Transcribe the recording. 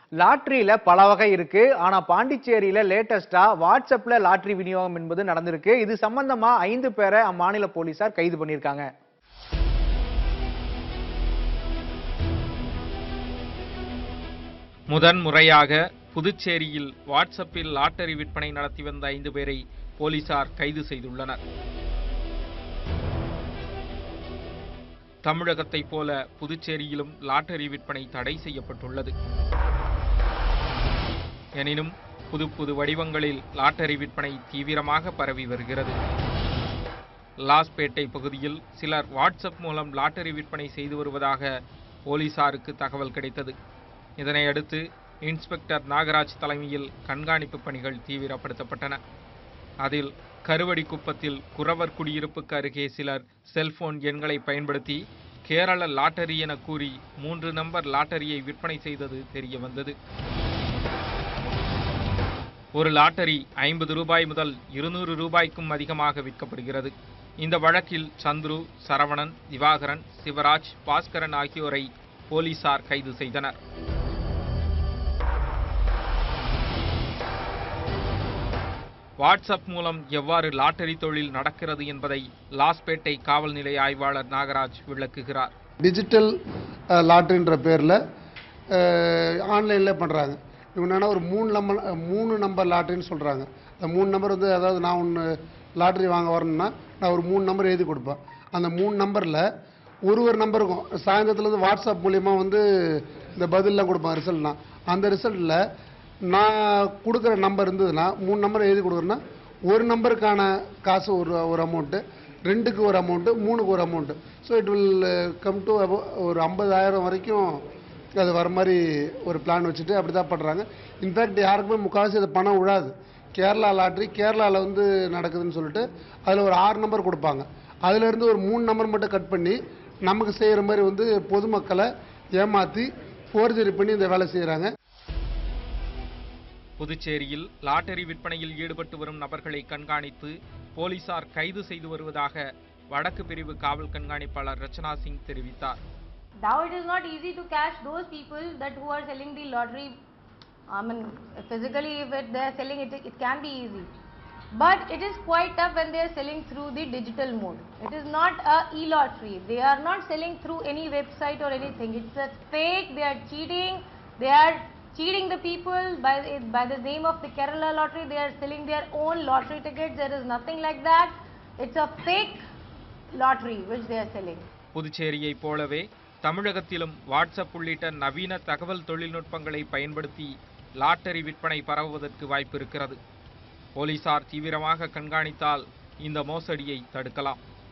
லாட்டரியில பல வகை இருக்கு ஆனா பாண்டிச்சேரியில லேட்டஸ்டா வாட்ஸ்அப்ல லாட்டரி விநியோகம் என்பது நடந்திருக்கு இது சம்பந்தமா ஐந்து பேரை அம்மாநில போலீசார் கைது பண்ணியிருக்காங்க முதன் முறையாக புதுச்சேரியில் வாட்ஸ்அப்பில் லாட்டரி விற்பனை நடத்தி வந்த ஐந்து பேரை போலீசார் கைது செய்துள்ளனர் தமிழகத்தைப் போல புதுச்சேரியிலும் லாட்டரி விற்பனை தடை செய்யப்பட்டுள்ளது எனினும் புது புது வடிவங்களில் லாட்டரி விற்பனை தீவிரமாக பரவி வருகிறது லாஸ்பேட்டை பகுதியில் சிலர் வாட்ஸ்அப் மூலம் லாட்டரி விற்பனை செய்து வருவதாக போலீசாருக்கு தகவல் கிடைத்தது இதனை அடுத்து இன்ஸ்பெக்டர் நாகராஜ் தலைமையில் கண்காணிப்பு பணிகள் தீவிரப்படுத்தப்பட்டன அதில் கருவடிக்குப்பத்தில் குறவர் குடியிருப்புக்கு அருகே சிலர் செல்போன் எண்களை பயன்படுத்தி கேரள லாட்டரி என கூறி மூன்று நம்பர் லாட்டரியை விற்பனை செய்தது தெரிய வந்தது ஒரு லாட்டரி ஐம்பது ரூபாய் முதல் இருநூறு ரூபாய்க்கும் அதிகமாக விற்கப்படுகிறது இந்த வழக்கில் சந்துரு சரவணன் திவாகரன் சிவராஜ் பாஸ்கரன் ஆகியோரை போலீசார் கைது செய்தனர் வாட்ஸ்அப் மூலம் எவ்வாறு லாட்டரி தொழில் நடக்கிறது என்பதை லாஸ்பேட்டை காவல் நிலைய ஆய்வாளர் நாகராஜ் விளக்குகிறார் டிஜிட்டல் லாட்ரின்ற பேரில் ஆன்லைனில் பண்ணுறாங்க இவங்க என்னன்னா ஒரு மூணு நம்பர் மூணு நம்பர் லாட்ரின்னு சொல்கிறாங்க அந்த மூணு நம்பர் வந்து அதாவது நான் ஒன்று லாட்ரி வாங்க வரணும்னா நான் ஒரு மூணு நம்பர் எழுதி கொடுப்பேன் அந்த மூணு நம்பரில் ஒரு ஒரு நம்பருக்கும் சாயந்தரத்துல இருந்து வாட்ஸ்அப் மூலியமா வந்து இந்த பதிலெலாம் கொடுப்பேன் ரிசல்ட்னா அந்த ரிசல்ட்டில் நான் கொடுக்குற நம்பர் இருந்ததுன்னா மூணு நம்பர் எழுதி கொடுக்குறேன்னா ஒரு நம்பருக்கான காசு ஒரு ஒரு அமௌண்ட்டு ரெண்டுக்கு ஒரு அமௌண்ட்டு மூணுக்கு ஒரு amount so it will come to ஒரு ஐம்பதாயிரம் வரைக்கும் அது வர மாதிரி ஒரு பிளான் வச்சுட்டு அப்படி தான் பண்ணுறாங்க இன்ஃபேக்ட் யாருக்குமே முக்கால்வாசி அது பணம் விழாது கேரளா லாட்ரி கேரளாவில் வந்து நடக்குதுன்னு சொல்லிட்டு அதில் ஒரு ஆறு நம்பர் கொடுப்பாங்க அதுலேருந்து ஒரு மூணு நம்பர் மட்டும் கட் பண்ணி நமக்கு செய்கிற மாதிரி வந்து பொதுமக்களை ஏமாற்றி ஃபோர்ஜரி பண்ணி இந்த வேலை செய்கிறாங்க புதுச்சேரியில் லாட்டரி விற்பனையில் ஈடுபட்டு வரும் நபர்களை கண்காணித்து போலீசார் கைது செய்து வருவதாக வடக்கு பிரிவு காவல் கண்காணிப்பாளர் ரச்சனா சிங் தெரிவித்தார் Now it is not easy to catch those people that who are selling the lottery. I mean, physically, if it, they are selling it, it can be easy. But it is quite tough when they are selling through the digital mode. It is not a e-lottery. They are not selling through any website or anything. It's a fake. They are cheating. They are cheating the people by by the name of the Kerala lottery. They are selling their own lottery tickets. There is nothing like that. It's a fake lottery which they are selling. புதுச்சேரியைப் போலவே தமிழகத்திலும் WhatsApp உள்ளிட்ட நவீன தகவல் தொழில்நுட்பங்களை பயன்படுத்தி lottery விற்பனை பரவுவதற்கு வாய்ப்பு இருக்கிறது போலீசார் தீவிரமாக கண்காணித்தால் இந்த மோசடியை தடுக்கலாம்